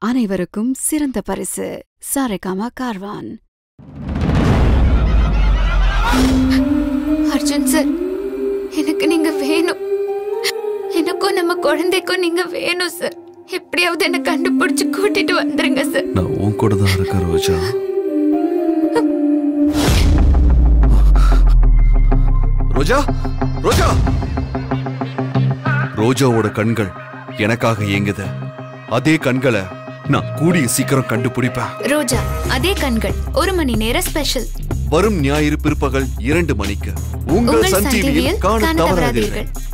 அனைவருக்கும் சிறந்த பரிசு சாரேகாமா கார்வான் அர்ஜுன் சார் எனக்கு நீங்க வேணும் எனக்கும் நம்ம குழந்தைக்கும் நீங்க வேணும் சார் எப்படியாவது என்ன கண்டுபிடிச்சு கூட்டிட்டு வந்துருங்க சார் நான் உன் கூட தான் இருக்கேன் ரோஜா ரோஜா ரோஜா ரோஜாவோட கண்கள் எனக்காக ஏங்குது அதே கண்களை நான் கூடிய சீக்கிரம் கண்டுபிடிப்பேன் ரோஜா அதே கண்கள் ஒரு மணி நேரம் ஸ்பெஷல் வரும் ஞாயிறு பிற்பகல் இரண்டு மணிக்கு உங்கள் உங்கள் சன் சன் டிவியில் டிவியில் காண காண தவறாதீர்கள் தவறாதீர்கள்